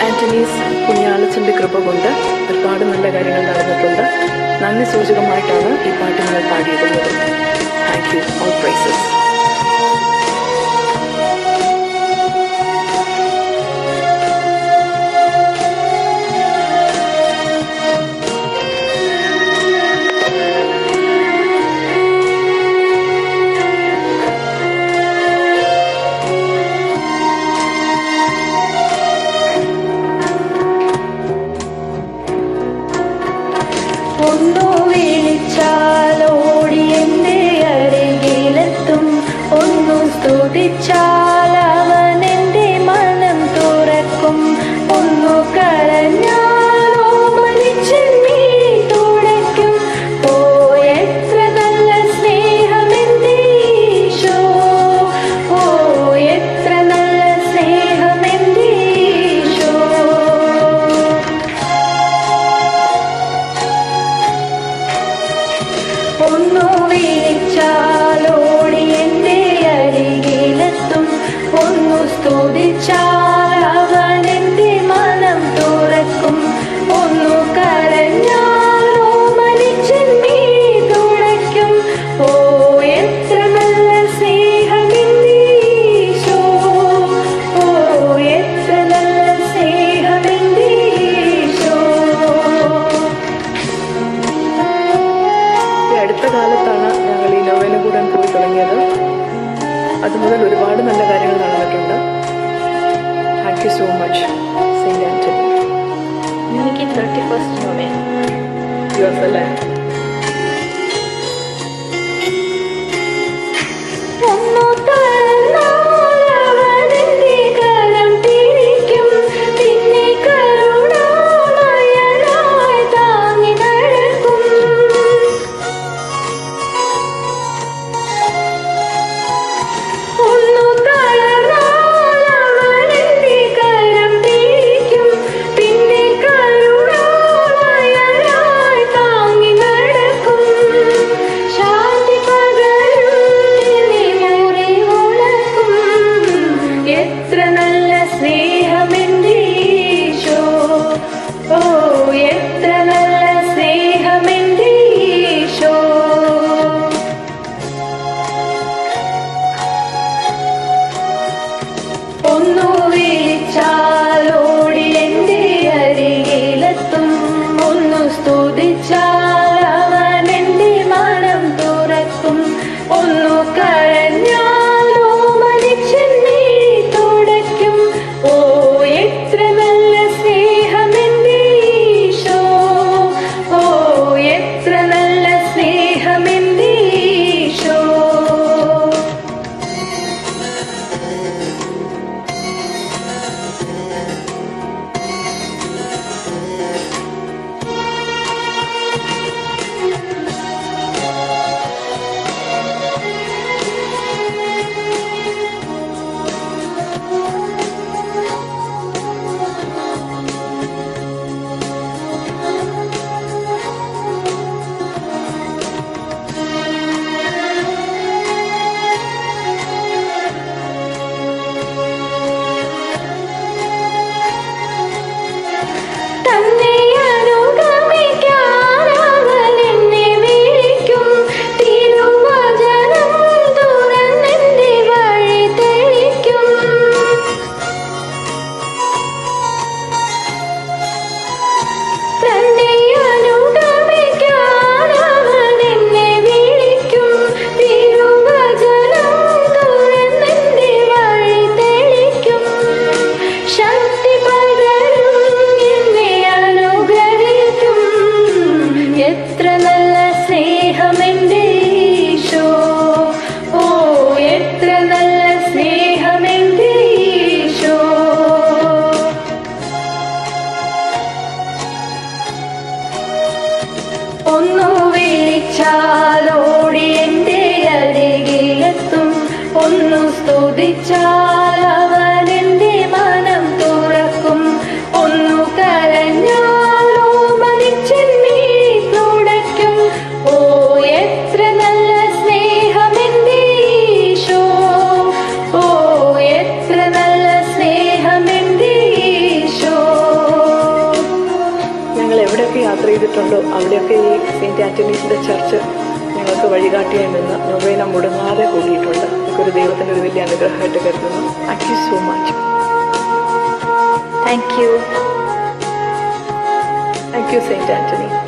Antony's കുഞ്ഞാളച്ചൻ്റെ കൃപ കൊണ്ട് ഒരുപാട് നല്ല കാര്യങ്ങൾ നടന്നിട്ടുണ്ട് നന്ദി സൂചകമായിട്ടാണ് ഈ പാട്ട് നിങ്ങൾ പാടിയിരുന്നത് താങ്ക് യു ഓൾ പ്രൈസസ് ഒന്നു വിളിച്ചാൽ ഓടി എന്റെ അരികിലെത്തും ഒന്നു സ്തുതിച്ചാൽ അവൻ എന്റെ മനം തുറക്കും ഒന്നു കരഞ്ഞാൽ ഓമനിച്ചെന്നീ തുടയ്ക്കും ഓ എത്ര നല്ല സ്നേഹമെന്റെ ഈശോ ഓ എത്ര നല്ല സ്നേഹമെന്റെ ഈശോ ഒന്നു വിളിച്ചാലോടി എന്റെ അരികിലെത്തും ഒന്നു സ്തുതിച്ചാൽ അവൻ എന്റെ മനം തുറക്കും ഒന്നു കരഞ്ഞാലോ മരിച്ചെന്നീ തുടയ്ക്കും ഓ എത്ര നല്ല സ്നേഹമെന്തീശോ ഓ എത്ര നല്ല സ്നേഹമെന്തീശോ ഈ അടുത്ത കാലത്താണ് ഞങ്ങൾ ഈ നൊവേന കൂടാൻ പോയി തുടങ്ങിയത് അതുമുതൽ ഒരുപാട് നല്ല കാര്യങ്ങൾ നടന്നിട്ടുണ്ട് thank you so much Saint Anthony എനിക്ക് thirty first no way you are the land ഒന്നു തന്നാലവനെന്റെ കരം പിടിക്കും പിന്നെ കരുണാമയനായി താങ്ങി നടക്കും ഒന്നു തളർന്നാലവനെന്റെ കരം പിടിക്കും പിന്നെ കരുണാമയനായി താങ്ങി പോയിട്ടുണ്ടോ അവിടെയൊക്കെ ഈ സെയിൻറ്റ് ആൻ്റണീസിൻ്റെ ചർച്ച് ഞങ്ങൾക്ക് വഴികാട്ടിയായി നിന്ന് നൊവേന മുടങ്ങാതെ കൂടിയിട്ടുണ്ട് ഇതൊക്കെ ഒരു ദൈവത്തിൻ്റെ ഒരു വലിയ അനുഗ്രഹമായിട്ട് കരുതുന്നു thank you so much thank you thank you Saint Antony